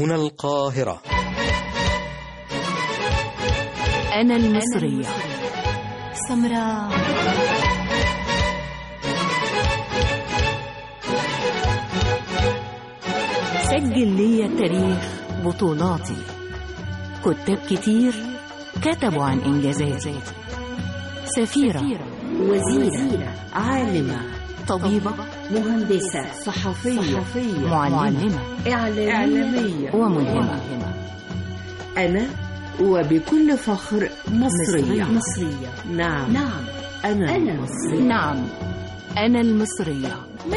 هنا القاهرة أنا المصرية سمراء سجل لي التاريخ بطولاتي كتاب كتير كتبوا عن إنجازاتي سفيرة وزيرة عالمة طبيبة مهندسة صحفية معلمة إعلامية وملهمة أنا وبكل فخر مصرية مصرية. مصرية نعم نعم أنا, أنا مصرية نعم أنا المصرية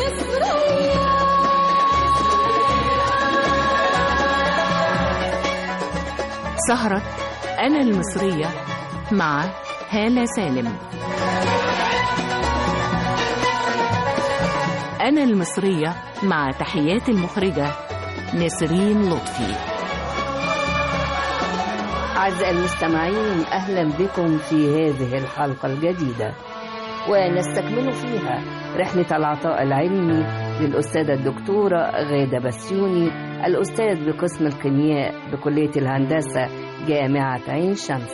سهرة أنا المصرية مع هالة سالم أنا المصرية مع تحيات المخرجة نسرين لطفي أعزائي المستمعين أهلا بكم في هذه الحلقة الجديدة ونستكمل فيها رحلة العطاء العلمي للأستاذة الدكتورة غادة بسيوني الأستاذ بقسم الكيمياء بكلية الهندسة جامعة عين شمس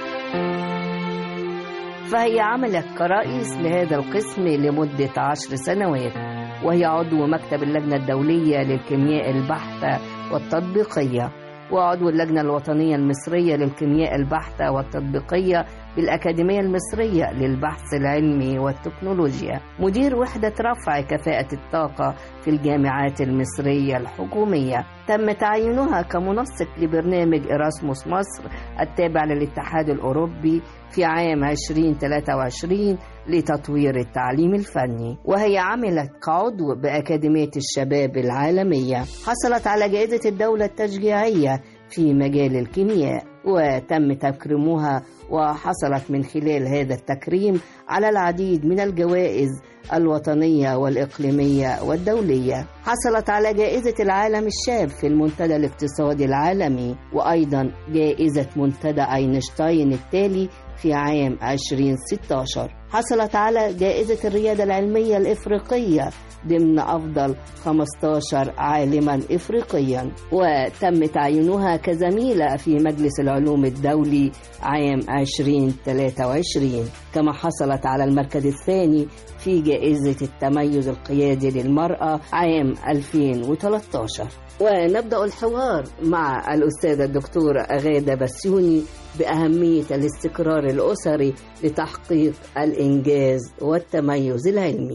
فهي عملت كرئيس لهذا القسم لمدة عشر سنوات وهي عضو مكتب اللجنة الدولية للكيمياء البحتة والتطبيقية وعضو اللجنة الوطنية المصرية للكيمياء البحتة والتطبيقية بالأكاديمية المصرية للبحث العلمي والتكنولوجيا مدير وحدة رفع كفاءة الطاقة في الجامعات المصرية الحكومية تم تعيينها كمنسق لبرنامج إراسموس مصر التابع للاتحاد الأوروبي في عام 2023 لتطوير التعليم الفني وهي عملت كعضو بأكاديمية الشباب العالمية حصلت على جائزة الدولة التشجيعية في مجال الكيمياء وتم تكريمها وحصلت من خلال هذا التكريم على العديد من الجوائز الوطنية والإقليمية والدولية حصلت على جائزة العالم الشاب في المنتدى الاقتصادي العالمي وأيضا جائزة منتدى أينشتاين التالي في عام 2016 حصلت على جائزة الريادة العلمية الإفريقية ضمن أفضل 15 عالما إفريقيا وتم تعيينها كزميلة في مجلس العلوم الدولي عام 2023 كما حصلت على المركز الثاني في جائزة التميز القيادي للمرأة عام 2013 ونبدأ الحوار مع الأستاذة الدكتورة غادة بسيوني بأهمية الاستقرار الأسري لتحقيق الإنجاز والتميز العلمي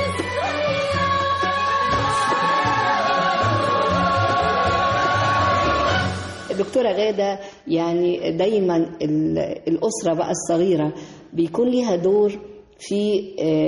دكتورة غادة يعني دايما ال- الأسرة بقى الصغيرة بيكون ليها دور في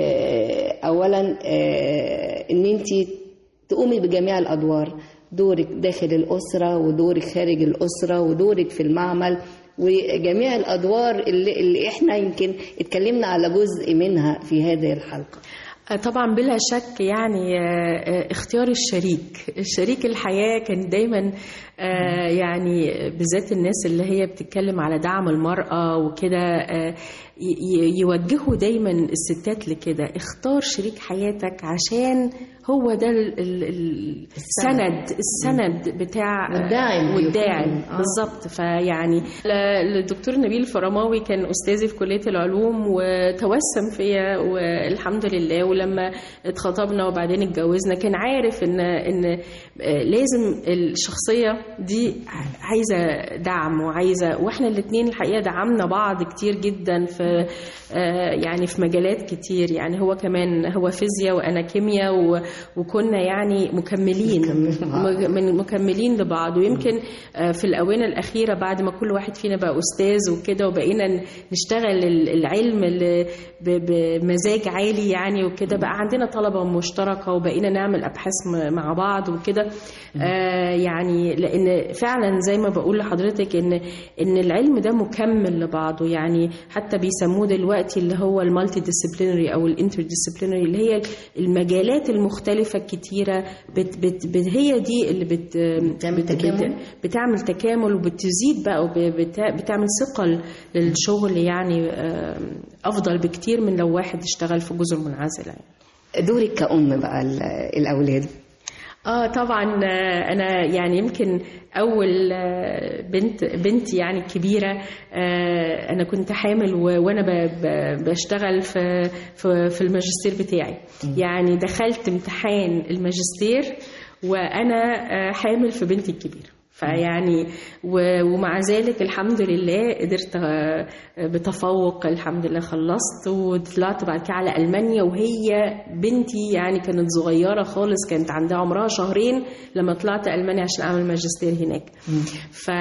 آه، أولا آه، إن أنت تقومي بجميع الأدوار دورك داخل الأسرة ودورك خارج الأسرة ودورك في المعمل وجميع الأدوار اللي, اللي إحنا يمكن اتكلمنا على جزء منها في هذه الحلقة طبعا بلا شك يعني آه، آه، اختيار الشريك الشريك الحياة كان دايما آه، يعني بالذات الناس اللي هي بتتكلم على دعم المرأة وكده آه، ي- ي- يوجهوا دايما الستات لكده اختار شريك حياتك عشان هو ده ال- ال- ال- السند السند بتاع والداعم والداعم بيكون. آه. بالظبط فيعني ل- الدكتور نبيل الفرماوي كان استاذي في كليه العلوم وتوسم فيا والحمد لله ولما اتخطبنا وبعدين اتجوزنا كان عارف ان ان آه، لازم الشخصيه دي عايزه دعم وعايزه واحنا الاثنين الحقيقه دعمنا بعض كتير جدا في آه، يعني في مجالات كتير يعني هو كمان هو فيزياء وانا كيمياء و- وكنا يعني مكملين م- من مكملين لبعض ويمكن آه، في الآونة الأخيرة بعد ما كل واحد فينا بقى أستاذ وكده وبقينا ن- نشتغل ال- العلم ال- ب- بمزاج عالي يعني وكده بقى عندنا طلبة مشتركة وبقينا نعمل أبحاث م- مع بعض وكده آه، يعني لأن فعلا زي ما بقول لحضرتك إن إن العلم ده مكمل لبعضه يعني حتى بيسموه دلوقتي اللي هو المالتي ديسيبلينري أو الانتر ديسيبلينري اللي هي المجالات المختلفة الكتيرة بت بت بت هي دي اللي بت بتعمل بت تكامل؟ بتعمل تكامل وبتزيد بقى وبتعمل ثقل للشغل يعني آم، أفضل بكتير من لو واحد اشتغل في جزر منعزلة يعني. دورك كأم بقى ال- الأولاد اه طبعا آه، انا يعني يمكن اول آه، بنت بنتي يعني الكبيره آه، انا كنت حامل و- وانا ب- ب- بشتغل في في في الماجستير بتاعي يعني دخلت امتحان الماجستير وانا آه، حامل في بنتي الكبيره فيعني و- ومع ذلك الحمد لله قدرت آه، بتفوق الحمد لله خلصت وطلعت بعد كده على ألمانيا وهي بنتي يعني كانت صغيرة خالص كانت عندها عمرها شهرين لما طلعت ألمانيا عشان أعمل ماجستير هناك ف...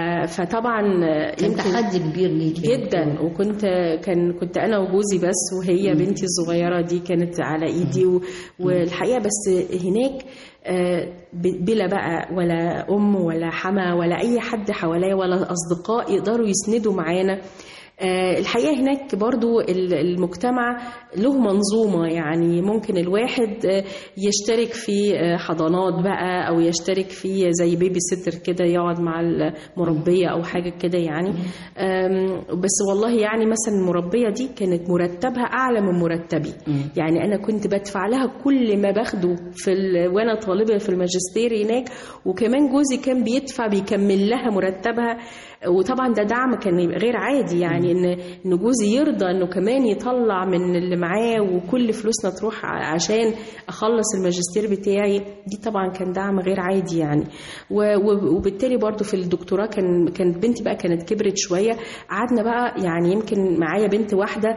فطبعا كان تحدي كبير ليكي جدا وكنت كان كنت انا وجوزي بس وهي بنتي الصغيره دي كانت على ايدي و... والحقيقه بس هناك آه، ب- بلا بقى ولا ام ولا حما ولا اي حد حواليا ولا اصدقاء يقدروا يسندوا معانا آه، الحقيقه هناك برضو ال- المجتمع له منظومه يعني ممكن الواحد آه، يشترك في آه، حضانات بقى او يشترك في زي بيبي سيتر كده يقعد مع المربيه او حاجه كده يعني آم، بس والله يعني مثلا المربيه دي كانت مرتبها اعلى من مرتبي يعني انا كنت بدفع لها كل ما باخده في ال... وانا طالبه في الماجستير هناك وكمان جوزي كان بيدفع بيكمل لها مرتبها وطبعا ده دعم كان غير عادي يعني ان ان جوزي يرضى انه كمان يطلع من اللي معاه وكل فلوسنا تروح ع- عشان اخلص الماجستير بتاعي دي طبعا كان دعم غير عادي يعني و- و- وبالتالي برضو في الدكتوراه كان كانت بنتي بقى كانت كبرت شويه قعدنا بقى يعني يمكن معايا بنت واحده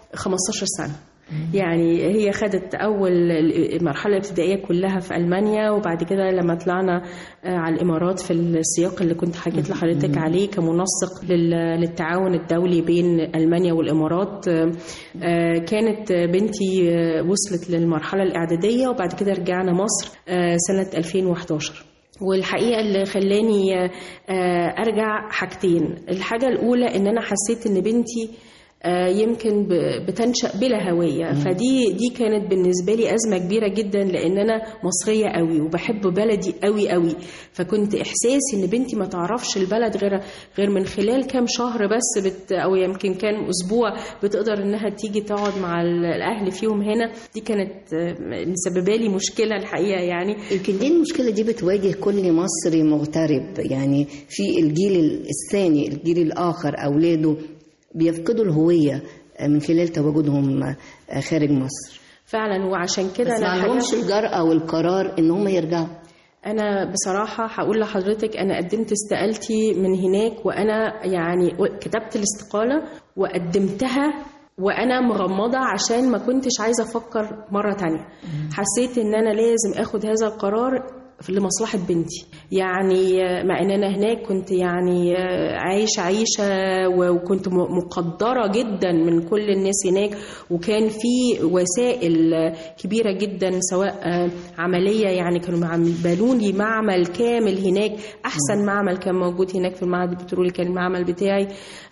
15 سنه يعني هي خدت اول المرحله الابتدائيه كلها في المانيا وبعد كده لما طلعنا آه، على الامارات في السياق اللي كنت حكيت لحضرتك عليه كمنسق لل- للتعاون الدولي بين المانيا والامارات آه، آه، كانت بنتي آه، وصلت للمرحله الاعداديه وبعد كده رجعنا مصر آه، سنه 2011 والحقيقه اللي خلاني آه، آه، ارجع حاجتين الحاجه الاولى ان انا حسيت ان بنتي آه، يمكن ب- بتنشأ بلا هوية فدي دي كانت بالنسبة لي أزمة كبيرة جدا لأن أنا مصرية قوي وبحب بلدي قوي قوي فكنت إحساسي إن بنتي ما تعرفش البلد غير غير من خلال كام شهر بس بت أو يمكن كان أسبوع بتقدر إنها تيجي تقعد مع ال- الأهل فيهم هنا دي كانت آه، مسببة لي مشكلة الحقيقة يعني يمكن دي المشكلة دي بتواجه كل مصري مغترب يعني في الجيل الثاني الجيل الآخر أولاده بيفقدوا الهوية من خلال تواجدهم خارج مصر فعلا وعشان كده بس ما أنا عندهمش الحقيقة- الجرأة والقرار إن هم يرجعوا انا بصراحه هقول لحضرتك انا قدمت استقالتي من هناك وانا يعني كتبت الاستقاله وقدمتها وانا مغمضه عشان ما كنتش عايزه افكر مره تانية حسيت ان انا لازم اخد هذا القرار لمصلحة بنتي يعني مع ان انا هناك كنت يعني عايشة عيشة وكنت مقدرة جدا من كل الناس هناك وكان في وسائل كبيرة جدا سواء عملية يعني كانوا عملوا لي معمل كامل هناك احسن معمل كان موجود هناك في المعهد البترولي كان المعمل بتاعي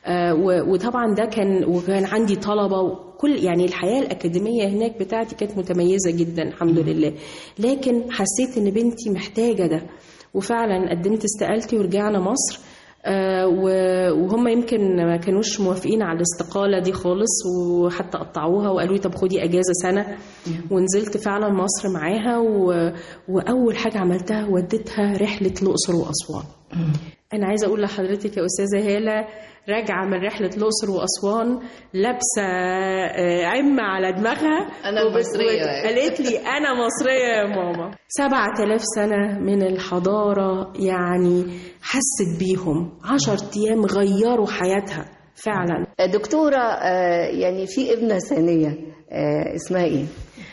وطبعا ده كان وكان عندي طلبة وكل يعني الحياة الأكاديمية هناك بتاعتي كانت متميزة جدا الحمد لله لكن حسيت إن بنتي محتاجة ده وفعلا قدمت استقالتي ورجعنا مصر آه وهم يمكن ما كانوش موافقين على الاستقالة دي خالص وحتى قطعوها وقالوا لي طب خدي أجازة سنة ونزلت فعلا مصر معاها و... وأول حاجة عملتها وديتها رحلة الأقصر وأسوان أنا عايزة أقول لحضرتك يا أستاذة هالة راجعة من رحلة الأقصر وأسوان لابسة عمة على دماغها أنا مصرية قالت لي أنا مصرية يا ماما سبعة آلاف سنة من الحضارة يعني حست بيهم عشر أيام غيروا حياتها فعلا دكتورة يعني في ابنة ثانية اسمها إيه؟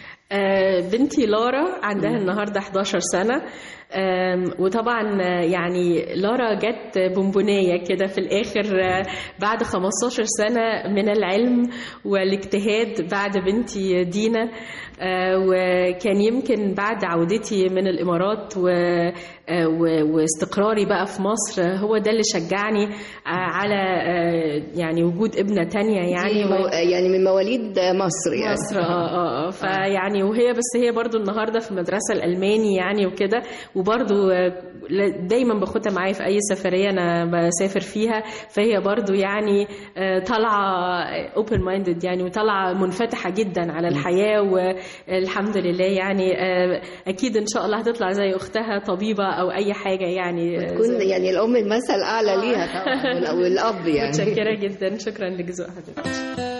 بنتي لارا عندها النهارده 11 سنه وطبعا يعني لارا جت بونبونية كده في الآخر بعد 15 سنة من العلم والاجتهاد بعد بنتي دينا وكان يمكن بعد عودتي من الإمارات آه، و- واستقراري بقى في مصر آه، هو ده اللي شجعني آه، على آه، يعني وجود ابنة تانية يعني يعني مو... يعني من مواليد مصر يعني مصر اه اه اه فيعني وهي بس هي برضو النهارده في المدرسه الالماني يعني وكده وبرضو آه، ل- دايما باخدها معايا في اي سفريه انا بسافر فيها فهي برضو يعني آه، طالعه اوبن مايندد يعني وطالعه منفتحه جدا على الحياه والحمد لله يعني آه، اكيد ان شاء الله هتطلع زي اختها طبيبه او اي حاجه يعني آه، تكون زي- يعني الام المثل اعلى ليها طبعا وال- والاب يعني متشكره جدا شكرا لجزء حضرتك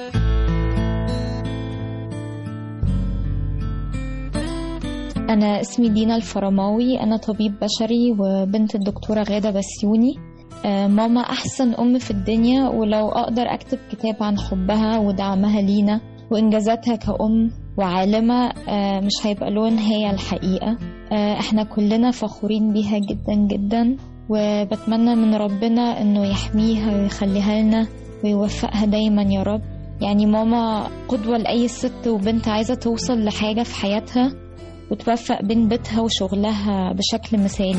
أنا اسمي دينا الفرماوي أنا طبيب بشري وبنت الدكتورة غادة بسيوني آه، ماما أحسن أم في الدنيا ولو أقدر أكتب كتاب عن حبها ودعمها لينا وإنجازاتها كأم وعالمة آه، مش هيبقى له نهاية الحقيقة آه، إحنا كلنا فخورين بيها جدا جدا وبتمنى من ربنا إنه يحميها ويخليها لنا ويوفقها دايما يا رب يعني ماما قدوة لأي ست وبنت عايزة توصل لحاجة في حياتها وتوفق بين بيتها وشغلها بشكل مثالي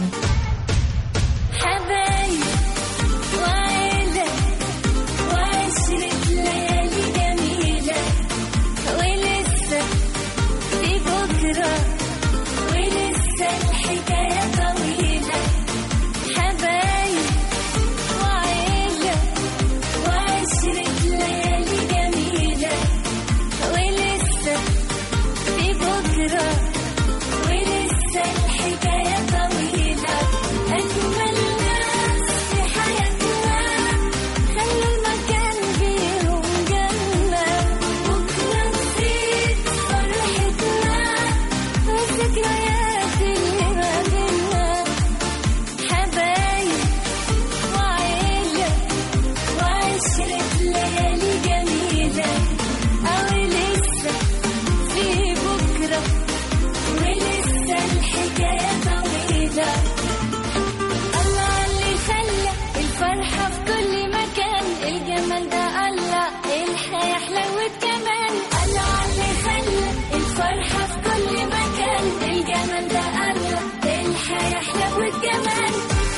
حبايب وعيلة وعشرة ليالي جميلة ولسه في بكرة ولسه الحكاية طويلة حبايب وعيلة وعشرة ليالي جميلة ولسه في بكرة ولسه الحكاية طويلة أجمل ناس في حياتنا خلوا المكان بيهم جنة بكرة نسيت فرحتنا والذكريات اللي ما بينا حبايب وعيلة وعشرة ليالي جميلة أو لسه في بكرة ولسه الحكاية طويلة الله اللي خلى الفرحة في كل مكان الجمال ده الله الحياة حلوت كمان الله اللي خلى الفرحة في كل مكان الجمال ده الله الحياة حلوت كمان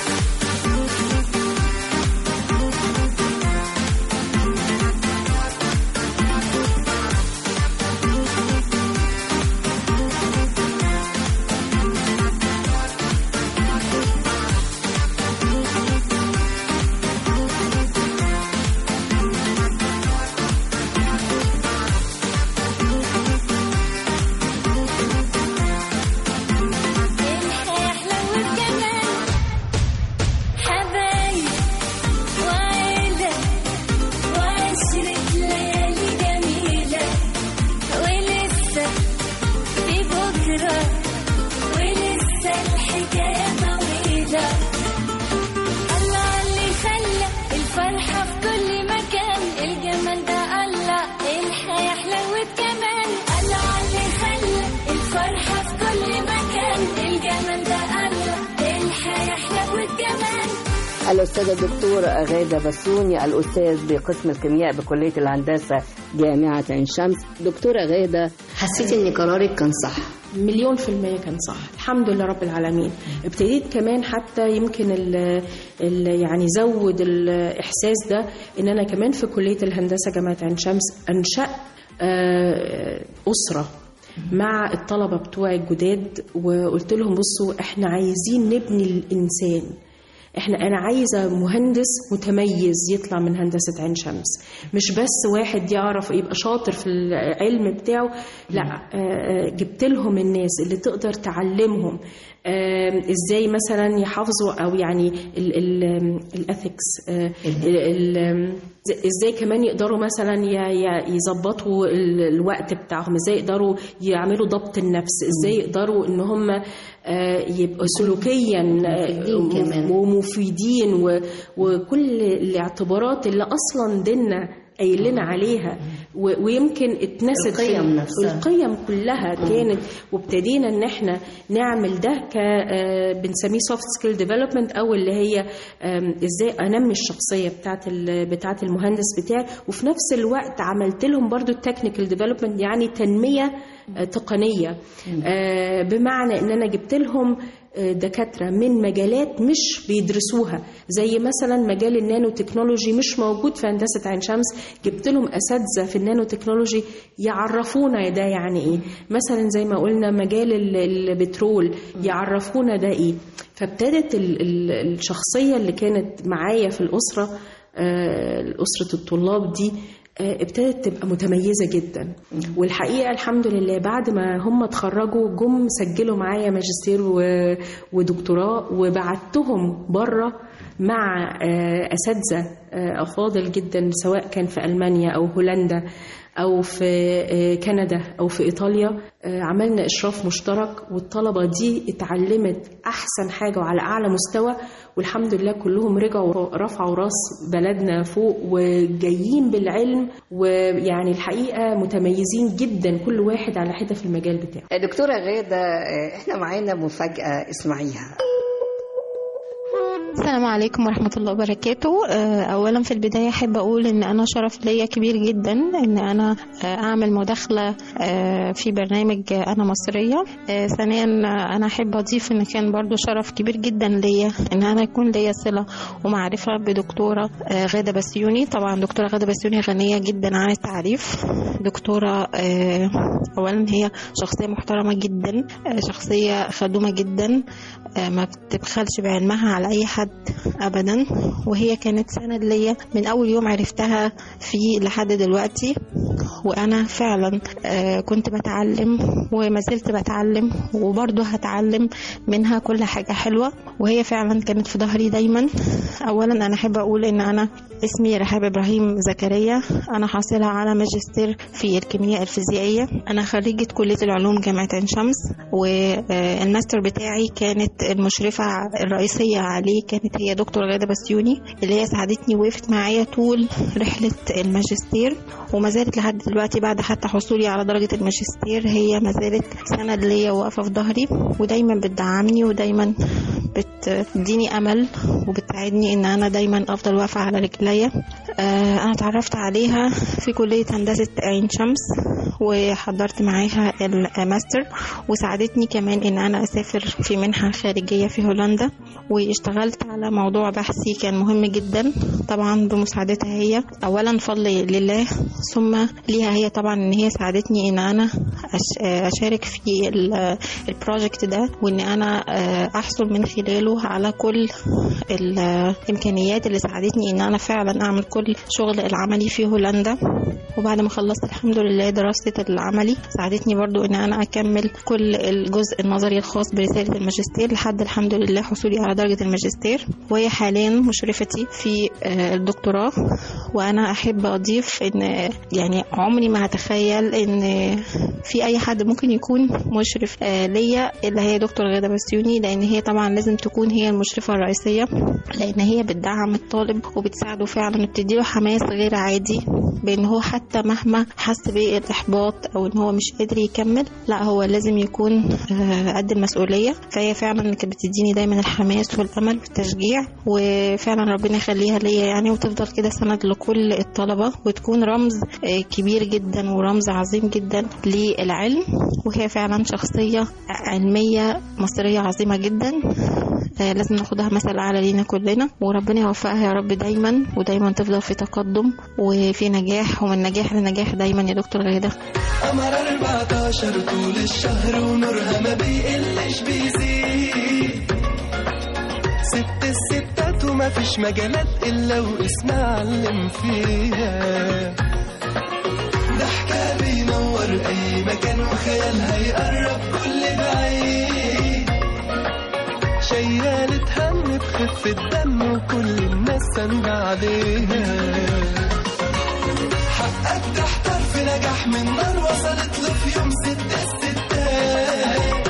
الحياة حلوت كمان حبايب وعيلة وعشرة ليالي جميلة ولسه في بكرة ولسه الحكاية طويلة الله اللي خلى الفرحة في كل مكان الجمال ده الله الحياة حلوت كمان الله اللي خلى الفرحة في كل مكان الجمال ده الله الحياة حلوت كمان الأستاذة الدكتورة غادة بسيوني الأستاذ بقسم الكيمياء بكلية الهندسة جامعة عين شمس دكتورة غادة حسيتي ان قرارك كان صح مليون في المية كان صح الحمد لله رب العالمين ابتديت كمان حتى يمكن ال ال يعني زود الإحساس ده إن أنا كمان في كلية الهندسة جامعة عين شمس أنشأ آه، أسرة مع الطلبة بتوعي الجداد وقلت لهم بصوا احنا عايزين نبني الإنسان احنا انا عايزه مهندس متميز يطلع من هندسه عين شمس مش بس واحد يعرف يبقى شاطر في العلم بتاعه لا آه، آه، جبت لهم الناس اللي تقدر تعلمهم آه، ازاي مثلا يحافظوا او يعني الاثكس ازاي كمان يقدروا مثلا ي- ي- يظبطوا ال- الوقت بتاعهم ازاي يقدروا يعملوا ضبط النفس ازاي يقدروا ان هم آه، يبقوا سلوكيا آه، مفيدين كمان. ومفيدين و- وكل الاعتبارات اللي اصلا ديننا قايل لنا عليها و- ويمكن اتنست في- القيم نفسها. القيم كلها كانت وابتدينا ان احنا نعمل ده ك آه، بنسميه سوفت سكيل ديفلوبمنت او اللي هي آم، ازاي انمي الشخصيه بتاعت ال- بتاعت المهندس بتاعي وفي نفس الوقت عملت لهم برضو التكنيكال ديفلوبمنت يعني تنميه آه، تقنيه آه، بمعنى ان انا جبت لهم آه، دكاترة من مجالات مش بيدرسوها زي مثلا مجال النانو تكنولوجي مش موجود في هندسة عين شمس جبت لهم أساتذة في النانو تكنولوجي يعرفونا ده يعني إيه مثلا زي ما قلنا مجال ال- البترول يعرفونا ده إيه فابتدت ال- ال- الشخصية اللي كانت معايا في الأسرة آه، أسرة الطلاب دي آه، ابتدت تبقى متميزة جدا والحقيقة الحمد لله بعد ما هم اتخرجوا جم سجلوا معايا ماجستير و- ودكتوراه وبعتهم بره مع آه، أساتذة آه، أفاضل جدا سواء كان في ألمانيا أو هولندا أو في آه، كندا أو في إيطاليا آه، عملنا إشراف مشترك والطلبة دي اتعلمت أحسن حاجة وعلى أعلى مستوى والحمد لله كلهم رجعوا رفعوا راس بلدنا فوق وجايين بالعلم ويعني الحقيقة متميزين جدا كل واحد على حدة في المجال بتاعه دكتورة غادة آه، احنا معانا مفاجأة اسمعيها السلام عليكم ورحمة الله وبركاته آه، أولا في البداية أحب أقول إن أنا شرف ليا كبير جدا إن أنا آه، أعمل مداخلة آه، في برنامج آه، أنا مصرية آه، ثانيا آه، أنا أحب أضيف إن كان برضو شرف كبير جدا ليا إن أنا يكون ليا صلة ومعرفة بدكتورة آه، غادة بسيوني طبعا دكتورة غادة بسيوني غنية جدا عن التعريف دكتورة آه، أولا هي شخصية محترمة جدا آه، شخصية خدومة جدا آه، ما بتبخلش بعلمها على أي حد أبدا وهي كانت سند ليا من أول يوم عرفتها فيه لحد دلوقتي وأنا فعلا آه، كنت بتعلم وما زلت بتعلم وبرضه هتعلم منها كل حاجة حلوة وهي فعلا كانت في ظهري دايما أولا أنا أحب أقول إن أنا اسمي رحاب إبراهيم زكريا أنا حاصلة على ماجستير في الكيمياء الفيزيائية أنا خريجة كلية العلوم جامعة عين شمس والماستر بتاعي كانت المشرفة الرئيسية عليه كانت هي دكتور غادة بسيوني اللي هي ساعدتني وقفت معايا طول رحلة الماجستير وما زالت لحد دلوقتي بعد حتى حصولي على درجة الماجستير هي ما زالت سند ليا واقفة في ظهري ودايما بتدعمني ودايما بتديني أمل وبتساعدني إن أنا دايما أفضل واقفة على رجليا آه، أنا اتعرفت عليها في كلية هندسة عين شمس وحضرت معاها الماستر وساعدتني كمان إن أنا أسافر في منحة خارجية في هولندا واشتغلت على موضوع بحثي كان مهم جدا طبعا بمساعدتها هي أولا فضل لله ثم ليها هي طبعا إن هي ساعدتني إن أنا أش- أشارك في ال- البروجكت ده وإن أنا آه، أحصل من خلاله على كل الإمكانيات اللي ساعدتني إن أنا فعلا أعمل كل شغل العملي في هولندا وبعد ما خلصت الحمد لله دراسة العملي ساعدتني برضو ان انا اكمل كل الجزء النظري الخاص برسالة الماجستير لحد الحمد لله حصولي على درجة الماجستير وهي حاليا مشرفتي في آه، الدكتوراه وانا احب اضيف ان آه، يعني عمري ما هتخيل ان في اي حد ممكن يكون مشرف آه، ليا اللي هي دكتور غادة بسيوني لان هي طبعا لازم تكون هي المشرفة الرئيسية لان هي بتدعم الطالب وبتساعده فعلا وبتديله حماس غير عادي بان هو حتى مهما حس بالاحباط او ان هو مش قادر يكمل لا هو لازم يكون آه، قد المسؤوليه فهي فعلا كانت بتديني دايما الحماس والامل والتشجيع وفعلا ربنا يخليها ليا يعني وتفضل كده سند لكل الطلبه وتكون رمز آه، كبير جدا ورمز عظيم جدا للعلم وهي فعلا شخصيه علميه مصريه عظيمه جدا آه، لازم ناخدها مثل اعلى لينا كلنا وربنا يوفقها يا رب دايما ودايما تفضل في تقدم وفي نجاح ومن نجاح لنجاح دايما يا دكتور غاده قمر 14 طول الشهر ونورها ما بيقلش بيزيد ست الستات وما فيش مجالات إلا واسمها علم فيها ضحكة بينور أي مكان وخيالها يقرب كل بعيد شيالة هم بخفة دم وكل الناس سند عليها حقك تحتار في نجاح من نار وصلت له في يوم ست الستات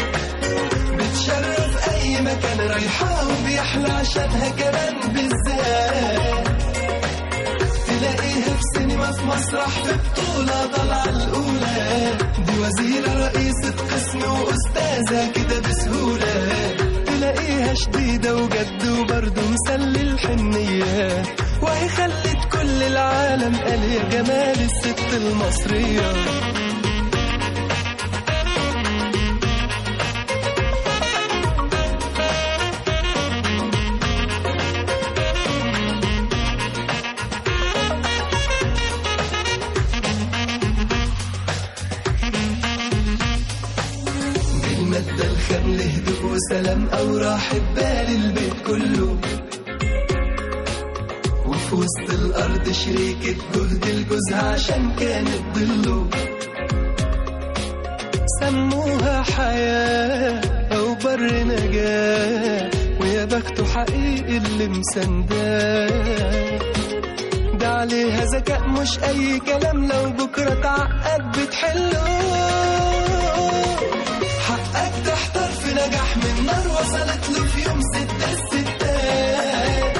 بتشرف اي مكان رايحة وبيحلى عشانها كمان بالذات تلاقيها في سينما في مسرح في بطولة طالعة الأولى دي وزيرة رئيسة قسم وأستاذة كده بسهولة تلاقيها شديدة وجد وبرضه مسلي الحنية وهي خلت كل العالم قال يا جمال الست المصرية وسلام أو راحة بال البيت كله وفي وسط الأرض شريكة جهد الجوزها عشان كانت ضله سموها حياة أو بر نجاة ويا بخته حقيقي اللي مسنداه ده عليها ذكاء مش أي كلام لو بكرة تعقد بتحله حقك تحتار في نجاح من نار وصلت له في يوم ستة الستات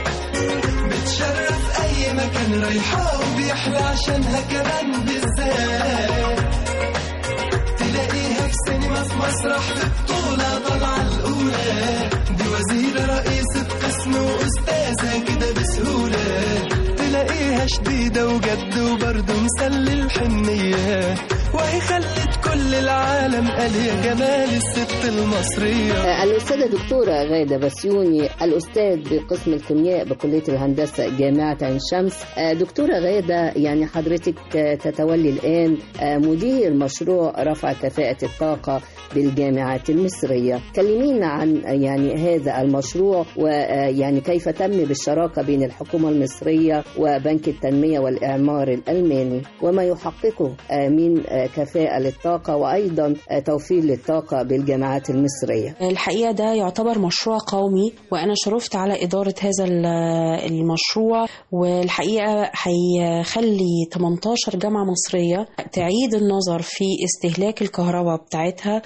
بتشرف أي مكان رايحة وبيحلى عشانها كمان بالذات تلاقيها في سينما في مسرح في بطولة طالعة الأولى دي وزيرة رئيسة قسم وأستاذة كده بسهولة تلاقيها شديدة وجد وبرضه مسلي الحنية وهي خلت كل العالم قال يا جمال الست المصرية آه، الأستاذة دكتورة غادة بسيوني الأستاذ بقسم الكيمياء بكلية الهندسة جامعة عين شمس آه، دكتورة غادة يعني حضرتك آه، تتولي الآن آه، مدير مشروع رفع كفاءة الطاقة بالجامعات المصرية كلمينا عن آه، يعني هذا المشروع ويعني كيف تم بالشراكة بين الحكومة المصرية وبنك التنمية والإعمار الألماني وما يحققه آه، من آه، كفاءة للطاقة وأيضا آه، توفير للطاقة بالجامعات المصرية الحقيقة ده يعتبر مشروع قومي وأنا شرفت على إدارة هذا ال- المشروع والحقيقة هيخلي 18 جامعة مصرية تعيد النظر في استهلاك الكهرباء بتاعتها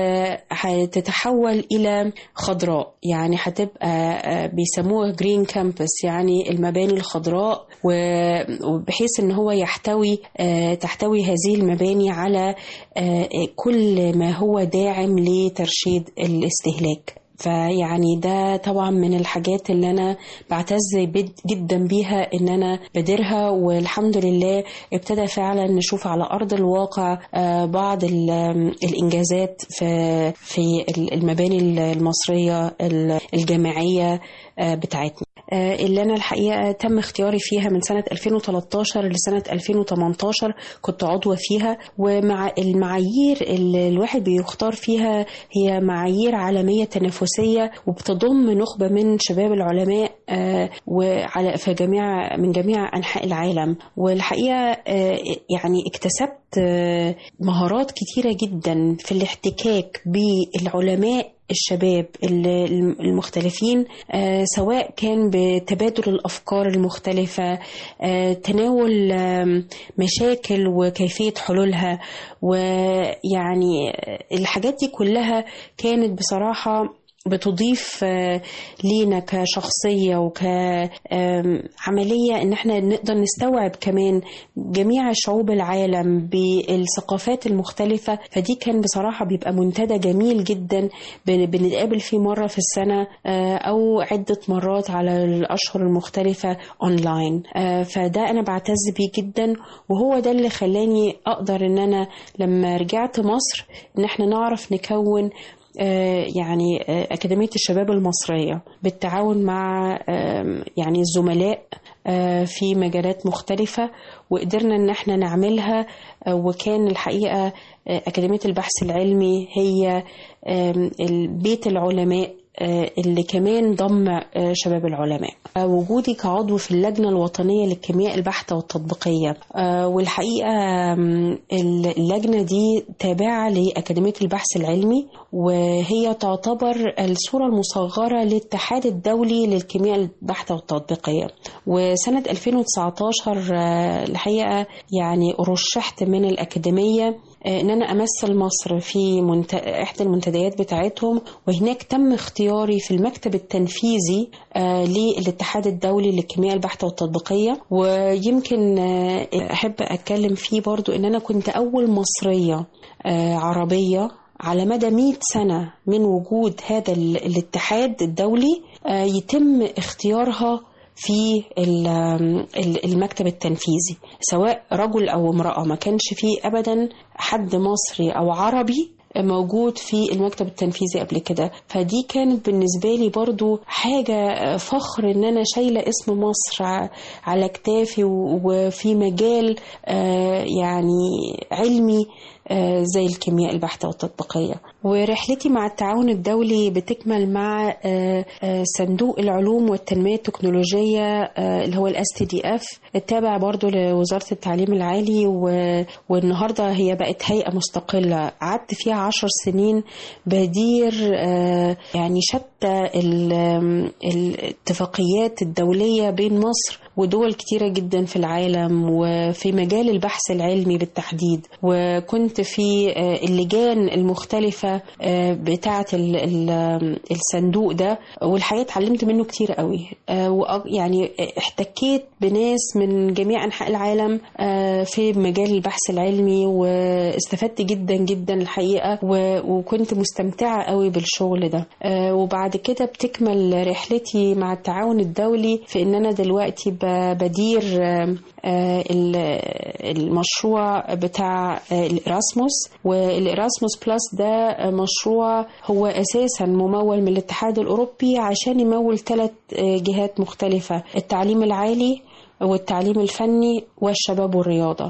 وهتتحول إلى خضراء يعني هتبقى آه، بيسموها جرين كامبس يعني المباني الخضراء و- وبحيث ان هو يحتوي آه، تحتوي هذه المباني على آه، كل ما هو داعم لترشيد الاستهلاك فيعني ده طبعا من الحاجات اللي انا بعتز بد- جدا بيها ان انا بديرها والحمد لله ابتدى فعلا نشوف على ارض الواقع آه، بعض ال- الانجازات في في المباني المصريه الجامعيه آه، بتاعتنا آه، اللي انا الحقيقه تم اختياري فيها من سنه 2013 لسنه 2018 كنت عضوه فيها ومع المعايير اللي الواحد بيختار فيها هي معايير عالميه تنافسيه وبتضم نخبه من شباب العلماء آه، وعلى في جميع من جميع انحاء العالم والحقيقه آه، يعني اكتسبت آه، مهارات كتيره جدا في الاحتكاك بالعلماء الشباب ال- المختلفين آه، سواء كان بتبادل الافكار المختلفه آه، تناول آم، مشاكل وكيفيه حلولها ويعني الحاجات دي كلها كانت بصراحه بتضيف آه، لينا كشخصية وكعملية ان احنا نقدر نستوعب كمان جميع شعوب العالم بالثقافات المختلفة فدي كان بصراحة بيبقى منتدى جميل جدا بن- بنتقابل فيه مرة في السنة آه، او عدة مرات على الاشهر المختلفة اونلاين آه، فده انا بعتز بيه جدا وهو ده اللي خلاني اقدر ان انا لما رجعت مصر ان احنا نعرف نكون آه، يعني آه، أكاديمية الشباب المصرية بالتعاون مع آم، يعني الزملاء آه، في مجالات مختلفة وقدرنا إن احنا نعملها آه، وكان الحقيقة آه، أكاديمية البحث العلمي هي آم، بيت العلماء آه، اللي كمان ضم آه، شباب العلماء آه، وجودي كعضو في اللجنة الوطنية للكيمياء البحتة والتطبيقية آه، والحقيقة آم، اللجنة دي تابعة لأكاديمية البحث العلمي وهي تعتبر الصورة المصغرة للاتحاد الدولي للكيمياء البحتة والتطبيقية وسنة 2019 آه، الحقيقة يعني رشحت من الأكاديمية آه، ان انا امثل مصر في منت... احدى المنتديات بتاعتهم وهناك تم اختياري في المكتب التنفيذي آه، للاتحاد الدولي للكيمياء البحتة والتطبيقية ويمكن آه، احب اتكلم فيه برضو ان انا كنت اول مصرية آه، عربية على مدى 100 سنة من وجود هذا ال- الاتحاد الدولي آه، يتم اختيارها في ال- ال- المكتب التنفيذي سواء رجل أو امرأة ما كانش فيه أبدا حد مصري أو عربي موجود في المكتب التنفيذي قبل كده فدي كانت بالنسبة لي برضو حاجة فخر ان انا شايلة اسم مصر ع- على كتافي و- وفي مجال آه، يعني علمي آه، زي الكيمياء البحتة والتطبيقية ورحلتي مع التعاون الدولي بتكمل مع آه، آه، صندوق العلوم والتنمية التكنولوجية آه، اللي هو الاس تي دي اف التابع برضو لوزارة التعليم العالي و- والنهاردة هي بقت هيئة مستقلة قعدت فيها عشر سنين بدير آه، يعني شتى ال- آم، الاتفاقيات الدولية بين مصر ودول كتيرة جدا في العالم وفي مجال البحث العلمي بالتحديد وكنت في آه، اللجان المختلفة آه، بتاعة ال- ال- آم، الصندوق ده والحقيقة اتعلمت منه كتير قوي آه، وأ- يعني احتكيت بناس من جميع أنحاء العالم آه، في مجال البحث العلمي واستفدت جدا جدا الحقيقة و- وكنت مستمتعة قوي بالشغل ده آه، وبعد كده بتكمل رحلتي مع التعاون الدولي في ان انا دلوقتي ب- بدير آه، آه، ال- المشروع بتاع آه، الإراسموس والإراسموس بلس ده آه، مشروع هو أساسا ممول من الاتحاد الأوروبي عشان يمول ثلاث جهات مختلفة التعليم العالي والتعليم الفني والشباب والرياضة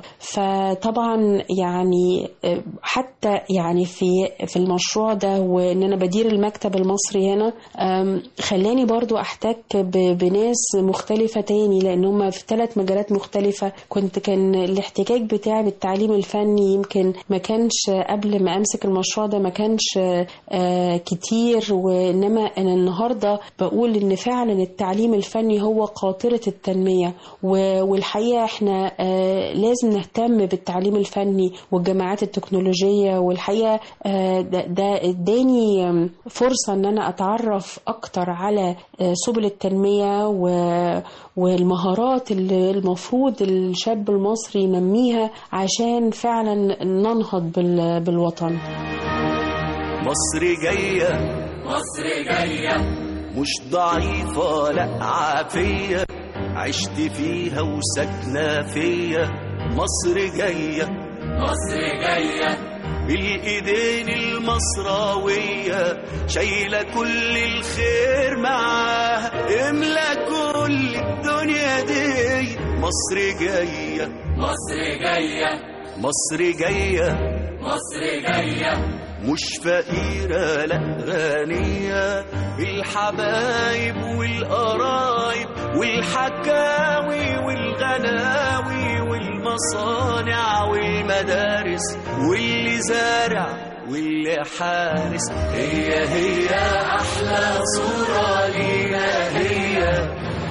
فطبعا يعني آه، حتى يعني في في المشروع ده وان انا بدير المكتب المصري هنا آم، خلاني برضو احتك ب- بناس مختلفة تاني لان هم في ثلاث مجالات مختلفة كنت كان الاحتكاك بتاعي بالتعليم الفني يمكن ما كانش قبل ما امسك المشروع ده ما كانش آه، كتير وانما انا النهارده بقول ان فعلا التعليم الفني هو قاطرة التنمية و- والحقيقة احنا آه، لازم نهتم بالتعليم الفني والجامعات التكنولوجية والحقيقة آه، ده ده اداني آم، فرصة ان انا اتعرف اكتر على آه، سبل التنمية و- والمهارات اللي المفروض الشاب المصري ينميها عشان فعلا ننهض بال- بالوطن مصر جاية مصر جاية مش ضعيفة لا عافية عشت فيها وساكنة فيا مصر جاية مصر جاية بالإيدين المصراوية شايلة كل الخير معاها املى كل الدنيا دي مصر جاية مصر جاية مصر جاية مصر جاية مش فقيرة لا غنية بالحبايب والقرايب والحكاوي والغناوي والمصانع والمدارس واللي زارع واللي حارس هي هي أحلى صورة لينا هي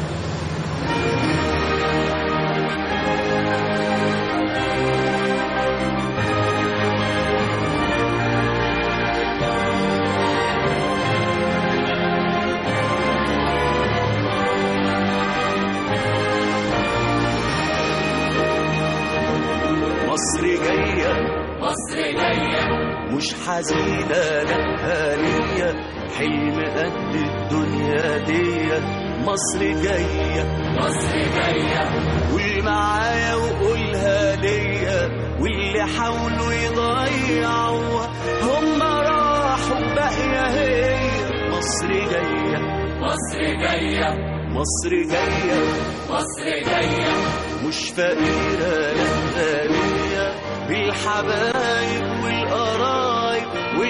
مصر جاية مصر جاية مش حزينة لا هانية حلم قد الدنيا دي مصر جاية مصر جاية قول معايا وقولها ليا واللي حاولوا يضيعوها هم راحوا باقية هي مصر جاية مصر جاية مصر جاية مصر جاية مش فقيرة لا غنية بالحبايب والقرايب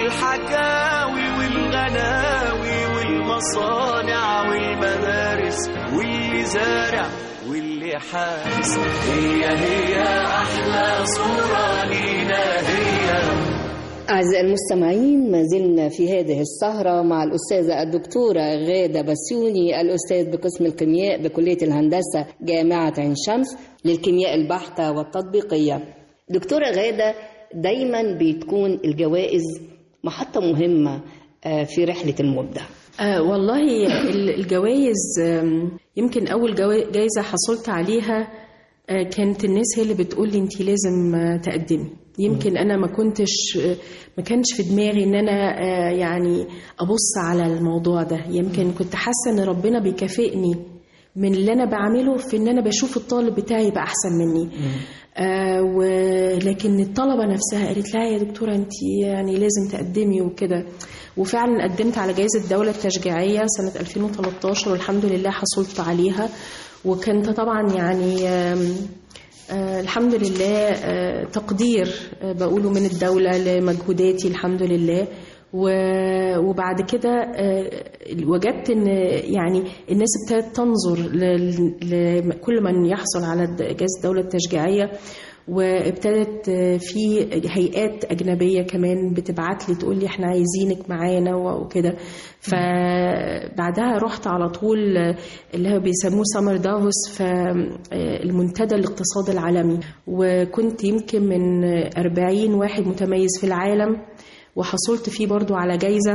والحكاوي والغناوي والمصانع والمدارس واللي زارع واللي حارس هي هي أحلى صورة لينا هي أعزائي المستمعين ما زلنا في هذه السهرة مع الأستاذة الدكتورة غادة بسيوني الأستاذ بقسم الكيمياء بكلية الهندسة جامعة عين شمس للكيمياء البحتة والتطبيقية دكتورة غادة دايما بتكون الجوائز محطة مهمة آه، في رحلة المبدع آه والله ال- الجوائز آم، يمكن أول جوا- جايزة حصلت عليها آه، كانت الناس هي اللي بتقول لي أنت لازم آه، تقدمي يمكن أنا ما كنتش آه، ما كانش في دماغي إن أنا آه، يعني أبص على الموضوع ده يمكن كنت حاسة إن ربنا بيكافئني من اللي أنا بعمله في إن أنا بشوف الطالب بتاعي يبقى أحسن مني آه ولكن الطلبة نفسها قالت لا يا دكتورة أنت يعني لازم تقدمي وكده وفعلا قدمت على جائزة الدولة التشجيعية سنة 2013 والحمد لله حصلت عليها وكنت طبعا يعني آم، آه الحمد لله آه تقدير آه بقوله من الدولة لمجهوداتي الحمد لله و- وبعد كده آه، وجدت ان يعني الناس ابتدت تنظر ل- لكل من يحصل على جائزة الدولة التشجيعية وابتدت آه، في هيئات أجنبية كمان بتبعت لي تقول لي احنا عايزينك معانا وكده فبعدها رحت على طول آه، اللي هو بيسموه سمر دافوس في آه، المنتدى الاقتصاد العالمي وكنت يمكن من 40 واحد متميز في العالم وحصلت فيه برضو على جايزة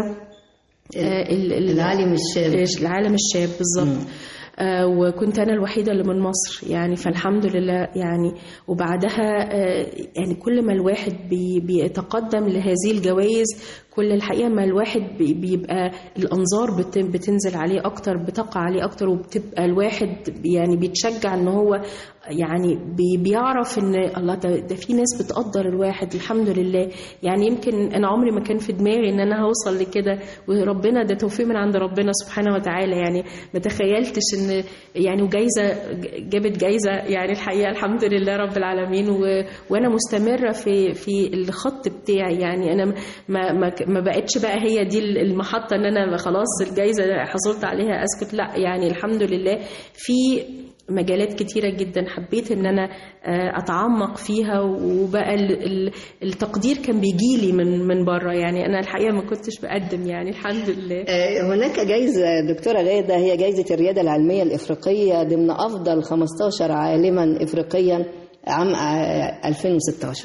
آه، ال- ال- العالم الشاب. العالم الشاب بالظبط آه، وكنت انا الوحيده اللي من مصر يعني فالحمد لله يعني وبعدها آه، يعني كل ما الواحد بي بيتقدم لهذه الجوائز كل الحقيقه ما الواحد بي- بيبقى الانظار بت- بتنزل عليه اكتر بتقع عليه اكتر وبتبقى الواحد يعني بيتشجع ان هو يعني بي- بيعرف ان الله ده, ده في ناس بتقدر الواحد الحمد لله يعني يمكن انا عمري ما كان في دماغي ان انا هوصل لكده وربنا ده توفيق من عند ربنا سبحانه وتعالى يعني ما تخيلتش ان يعني وجايزه جابت جايزه يعني الحقيقه الحمد لله رب العالمين و... وانا مستمره في في الخط بتاعي يعني انا ما ما ما بقتش بقى هي دي المحطه ان انا خلاص الجايزه حصلت عليها اسكت لا يعني الحمد لله في مجالات كتيرة جدا حبيت ان انا آه، اتعمق فيها وبقى ال- ال- التقدير كان بيجيلي من من بره يعني انا الحقيقة ما كنتش بقدم يعني الحمد لله آه، هناك جايزة دكتورة غادة هي جايزة الريادة العلمية الإفريقية ضمن أفضل 15 عالما إفريقيا عام آه، 2016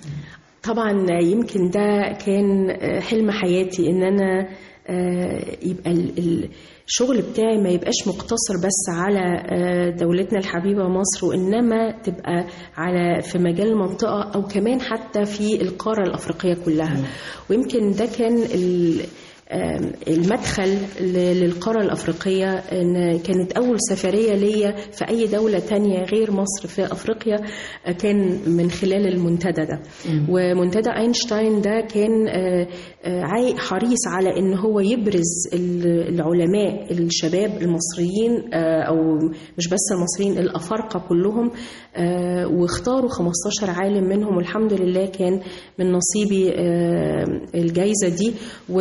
طبعا يمكن ده كان آه، حلم حياتي ان انا آه، يبقى ال- ال- الشغل بتاعي ما يبقاش مقتصر بس على آه، دولتنا الحبيبة مصر وإنما تبقى على في مجال المنطقة أو كمان حتى في القارة الأفريقية كلها ويمكن ده كان ال- آم، المدخل ل- للقارة الأفريقية إن كانت أول سفرية ليا في أي دولة تانية غير مصر في أفريقيا آه، كان من خلال المنتدى ده ومنتدى أينشتاين ده كان آه، آه، عاي- حريص على إن هو يبرز ال- العلماء الشباب المصريين آه، أو مش بس المصريين الأفارقة كلهم آه، واختاروا 15 عالم منهم والحمد لله كان من نصيبي آه، الجايزة دي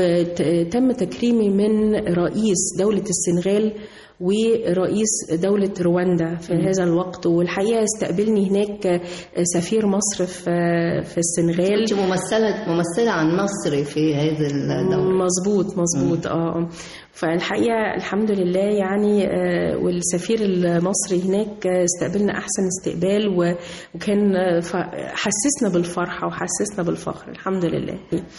وتم تكريمي من رئيس دولة السنغال ورئيس دولة رواندا في هذا الوقت والحقيقة استقبلني هناك سفير مصر في في السنغال أنت ممثلة ممثلة عن مصر في هذه الدولة مظبوط مظبوط اه فالحقيقه الحمد لله يعني آه، والسفير المصري هناك آه، استقبلنا احسن استقبال و- وكان آه، ف- حسسنا بالفرحه وحسسنا بالفخر الحمد لله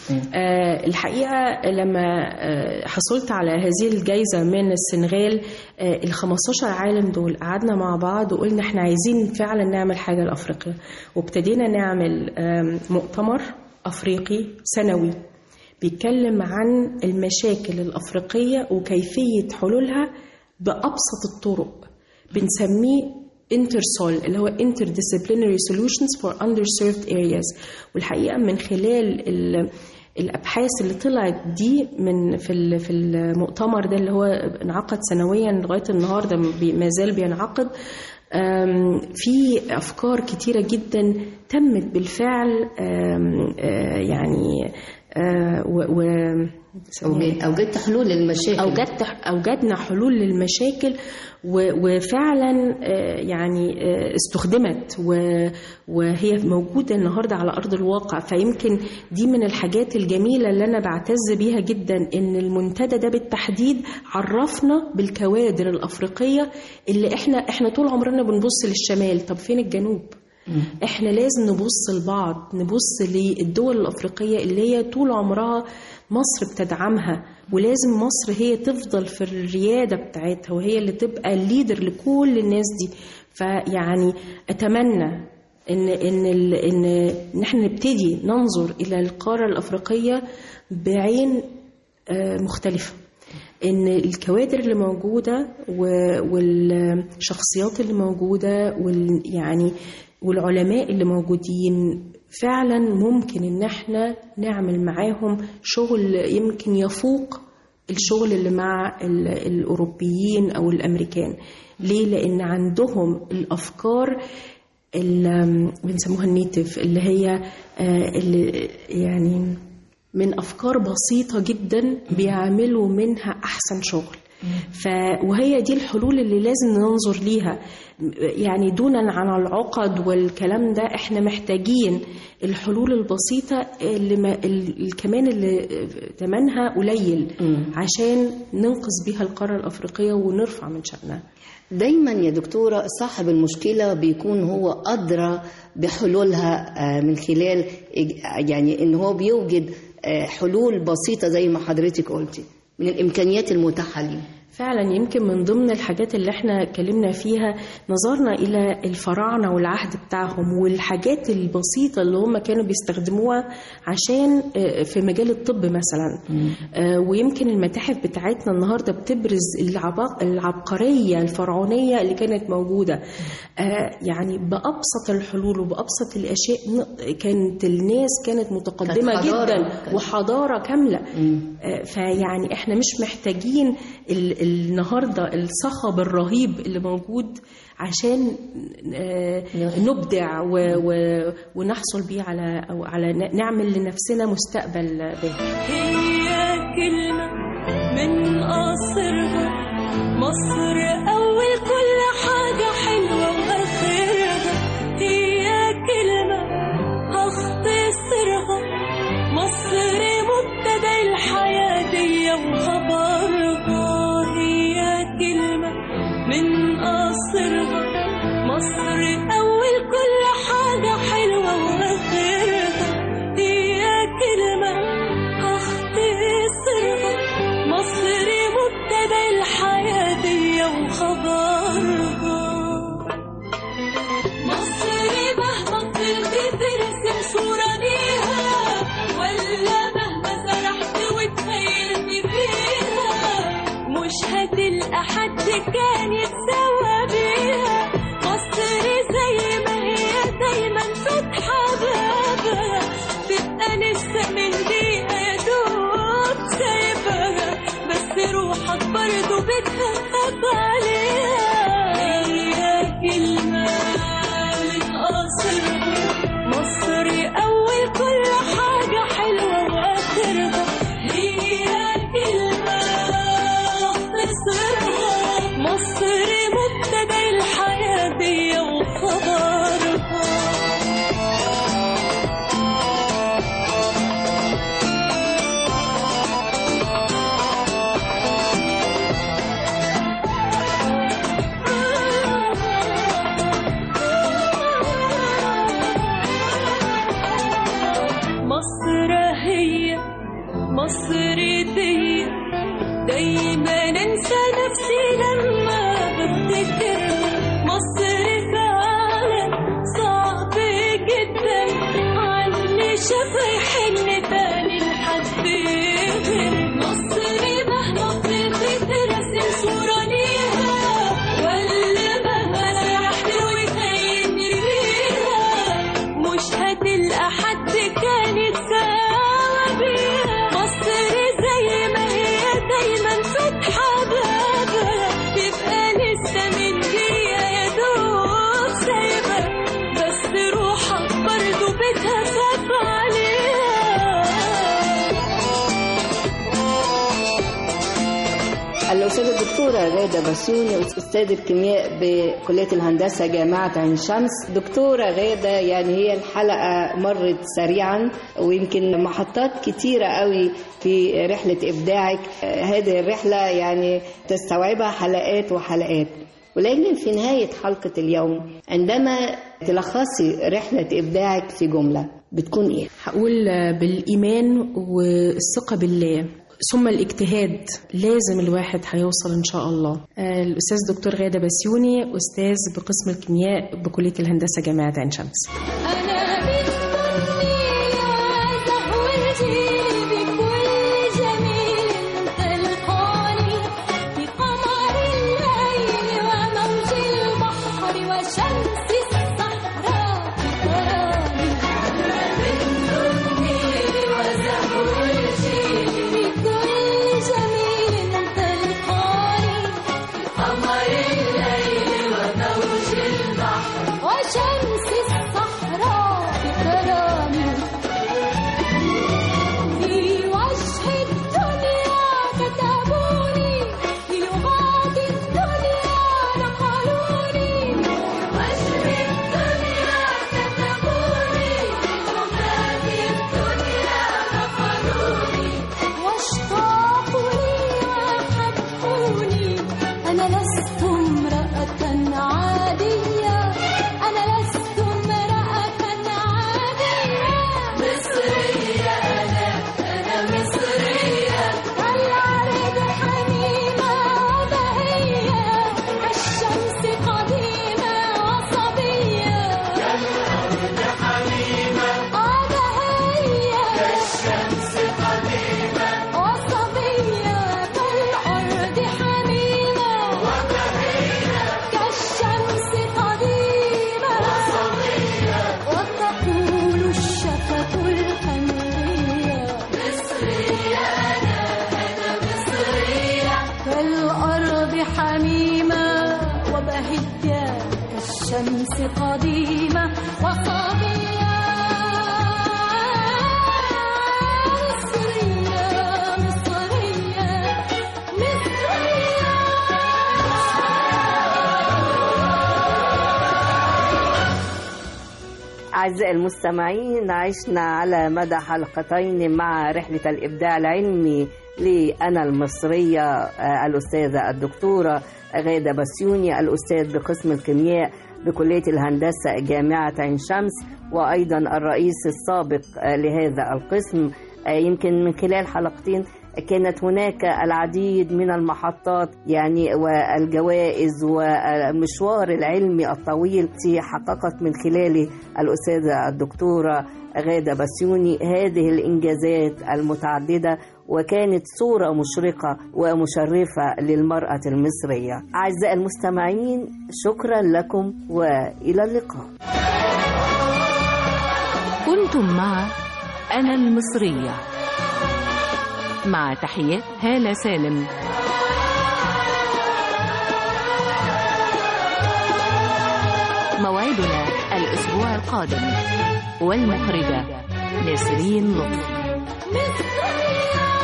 آه، الحقيقه لما آه، حصلت على هذه الجائزه من السنغال ال 15 عالم دول قعدنا مع بعض وقلنا احنا عايزين فعلا نعمل حاجه لافريقيا وابتدينا نعمل آم، مؤتمر افريقي سنوي بيتكلم عن المشاكل الأفريقية وكيفية حلولها بأبسط الطرق بنسميه انترسول اللي هو interdisciplinary solutions for underserved areas والحقيقة من خلال ال الابحاث اللي طلعت دي من في ال- في المؤتمر ده اللي هو انعقد سنويا لغايه النهارده بي- ما زال بينعقد أم، في افكار كتيره جدا تمت بالفعل أم، آه، يعني آه، و و- أوجد- أوجدت حلول للمشاكل أوجدت أوجدنا حلول للمشاكل و- وفعلا آه، يعني آه، استخدمت و- وهي موجودة النهاردة على أرض الواقع فيمكن دي من الحاجات الجميلة اللي أنا بعتز بيها جدا إن المنتدى ده بالتحديد عرفنا بالكوادر الأفريقية اللي إحنا إحنا طول عمرنا بنبص للشمال طب فين الجنوب؟ احنا لازم نبص لبعض نبص للدول الافريقيه اللي هي طول عمرها مصر بتدعمها ولازم مصر هي تفضل في الرياده بتاعتها وهي اللي تبقى الليدر لكل الناس دي فيعني اتمنى ان ان ال- ان ان احنا نبتدي ننظر الى القاره الافريقيه بعين آه، مختلفه ان الكوادر اللي موجوده و- والشخصيات اللي موجوده وال يعني والعلماء اللي موجودين فعلا ممكن ان احنا نعمل معاهم شغل يمكن يفوق الشغل اللي مع ال- الاوروبيين او الامريكان ليه لان عندهم الافكار اللي بنسموها النيتف اللي هي آه، اللي يعني من افكار بسيطه جدا بيعملوا منها احسن شغل ف وهي دي الحلول اللي لازم ننظر ليها يعني دونا عن العقد والكلام ده احنا محتاجين الحلول البسيطة اللي ما ال- كمان اللي ثمنها قليل عشان ننقذ بيها القارة الأفريقية ونرفع من شأنها دايما يا دكتورة صاحب المشكلة بيكون هو أدرى بحلولها آه، من خلال إج- يعني إن هو بيوجد آه، حلول بسيطة زي ما حضرتك قلتي من الإمكانيات المتاحة ليه فعلا يمكن من ضمن الحاجات اللي احنا اتكلمنا فيها نظرنا الى الفراعنه والعهد بتاعهم والحاجات البسيطه اللي هم كانوا بيستخدموها عشان آه، في مجال الطب مثلا آه، ويمكن المتاحف بتاعتنا النهارده بتبرز العباق العبقريه الفرعونيه اللي كانت موجوده آه، يعني بابسط الحلول وبابسط الاشياء ن- كانت الناس كانت متقدمه كانت حضارة. جدا وحضاره كامله آه، فيعني احنا مش محتاجين ال- النهارده الصخب الرهيب اللي موجود عشان آه، نبدع و- و- ونحصل بيه على او على ن- نعمل لنفسنا مستقبل باهر هي كلمة من قصرها مصر أول كل حاجة حلوة وآخرها هي كلمة هختصرها مصر مبتدأ الحياة دي وخبرها هي كلمة من قصرها مصر أول كل حاجة حلوة وآخرها هي كلمة هختصرها مصر مبتدأ الحياة دي وخبرها مصر مهما طلت ترسم صورة ليها ولا مهما سرحت وتخيلت فيها مش هتلقى حد كان يتساوى بيها مصر زي ما هي دايما فاتحة بابها تبقى لسه من دقيقة يا دوب سايبها بس روحك برضه بتخاف عليها هي كلمة من قصرها مصر أول كل حاجة حلوة وآخرها هي كلمة اختصرها مصر مبتدأ الحياة دي وخبرها مصر هي مصر دي دايما انسى نفسي لما بفتكرها مصر فعلا صعب جدا علي شافها يحن تاني لحد غير مصر مهما فضلت ترسم صورة ليها ولا مهما سرحت وتخيلني فيها مش هتلقى حد كان يتساوى بيها مصر زي ما هي دايما فاتحة بابها تبقى لسه من دقيقة يا دوب سايبة بس روحك برضه بتخاف عليها الأستاذة الدكتورة غادة بسيوني أستاذ الكيمياء بكلية الهندسة جامعة عين شمس دكتورة غادة يعني هي الحلقة مرت سريعا ويمكن محطات كتيرة قوي في رحلة إبداعك آه، هذه الرحلة يعني تستوعبها حلقات وحلقات ولكن في نهاية حلقة اليوم عندما تلخصي رحلة إبداعك في جملة بتكون إيه؟ هقول بالإيمان والثقة بالله ثم الاجتهاد لازم الواحد هيوصل إن شاء الله آه، الأستاذ دكتور غادة بسيوني أستاذ بقسم الكيمياء بكلية الهندسة جامعة عين شمس أنا مستنية زهوتي بكل جميل تلقاني في قمر الليل وموج البحر وشمس الصحراء تراني أنا مستنية وزهوتي بكل جميل تلقاني في قمر الليل وموج البحر وشمس امرأة عادية أنا لست امرأة عادية مصرية أنا أنا مصرية كالعرض حميمة وبهية كالشمس قديمة وصبية كالأرض حميمة وبهية كالشمس قديمة وصبية كالأرض حميمة وبهية كالشمس قديمة وصبية وتقول الشفة الحمرية مصرية أنا أنا مصرية كالأرض حميمة وبهية كالشمس قديمة وصبية مصرية مصرية أعزائي المستمعين عشنا على مدى حلقتين مع رحلة الإبداع العلمي لأنا المصرية آه، الأستاذة الدكتورة غادة بسيوني الأستاذ بقسم الكيمياء بكلية الهندسة جامعة عين شمس وأيضا الرئيس السابق آه، لهذا القسم آه، يمكن من خلال حلقتين كانت هناك العديد من المحطات يعني والجوائز والمشوار العلمي الطويل التي حققت من خلاله الأستاذة الدكتورة غادة بسيوني هذه الإنجازات المتعددة وكانت صورة مشرقة ومشرفة للمرأة المصرية أعزائي المستمعين شكرا لكم وإلى اللقاء كنتم مع أنا المصرية مع تحيات هالة سالم موعدنا الأسبوع القادم والمخرجة نسرين لطفي مصرية